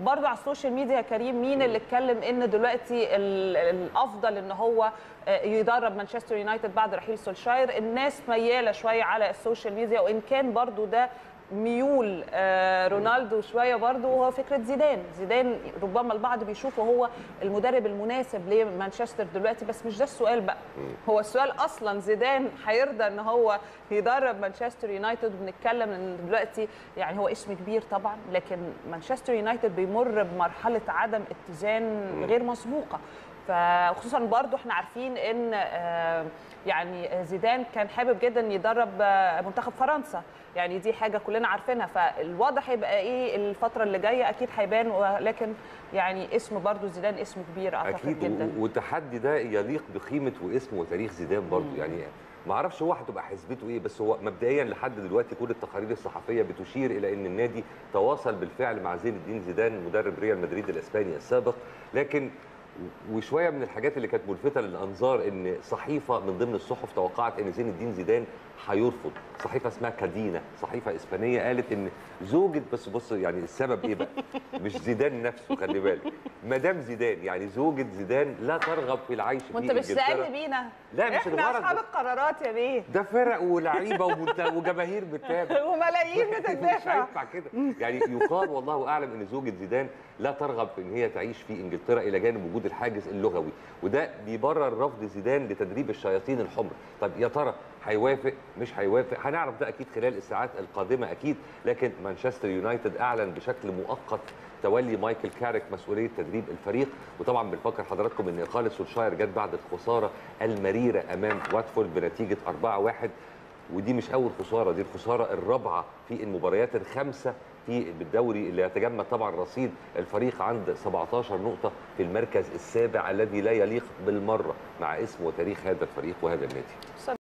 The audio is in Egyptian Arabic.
برضو على السوشيال ميديا يا كريم مين اللي اتكلم ان دلوقتي ال- الافضل ان هو آه، يدرب مانشستر يونايتد بعد رحيل سولشاير الناس مياله شويه على السوشيال ميديا وان كان برضو ده ميول آه، رونالدو شويه برضو وهو فكره زيدان زيدان ربما البعض بيشوفه هو المدرب المناسب لمانشستر دلوقتي بس مش ده السؤال بقى هو السؤال اصلا زيدان هيرضى ان هو يدرب مانشستر يونايتد وبنتكلم ان دلوقتي يعني هو اسم كبير طبعا لكن مانشستر يونايتد بيمر بمرحله عدم اتزان غير مسبوقه فخصوصا برضو احنا عارفين ان آه، يعني زيدان كان حابب جدا يدرب آه، منتخب فرنسا يعني دي حاجه كلنا عارفينها فالوضع هيبقى ايه الفتره اللي جايه اكيد هيبان ولكن يعني اسم برضو زيدان اسم كبير اعتقد اكيد جدا و- والتحدي ده يليق بقيمه واسم وتاريخ زيدان برضه يعني ما اعرفش هو هتبقى حسبته ايه بس هو مبدئيا لحد دلوقتي كل التقارير الصحفيه بتشير الى ان النادي تواصل بالفعل مع زين الدين زيدان مدرب ريال مدريد الاسباني السابق لكن وشويه من الحاجات اللي كانت ملفته للانظار ان صحيفه من ضمن الصحف توقعت ان زين الدين زيدان هيرفض صحيفه اسمها كادينا صحيفه اسبانيه قالت ان زوجة بس بص يعني السبب ايه بقى مش زيدان نفسه خلي بالك مدام زيدان يعني زوجة زيدان لا ترغب في العيش في وانت مش إنجلترا. سألني بينا لا، مش احنا الغرض اصحاب ده. القرارات يا بيه ده فرق ولعيبه ومنت- وجماهير بتتابع وملايين مش بتدافع هينفع كده يعني يقال والله اعلم ان زوجة زيدان لا ترغب في ان هي تعيش في انجلترا الى جانب وجود الحاجز اللغوي وده بيبرر رفض زيدان لتدريب الشياطين الحمر طب يا ترى هيوافق مش هيوافق هنعرف ده اكيد خلال الساعات القادمه اكيد لكن مانشستر يونايتد اعلن بشكل مؤقت تولي مايكل كاريك مسؤوليه تدريب الفريق وطبعا بنفكر حضراتكم ان اقاله سولشاير جت بعد الخساره المريره امام واتفورد بنتيجه 4-1 ودي مش اول خساره دي الخساره الرابعه في المباريات الخمسه في بالدوري اللي يتجمد طبعا رصيد الفريق عند 17 نقطه في المركز السابع الذي لا يليق بالمره مع اسم وتاريخ هذا الفريق وهذا النادي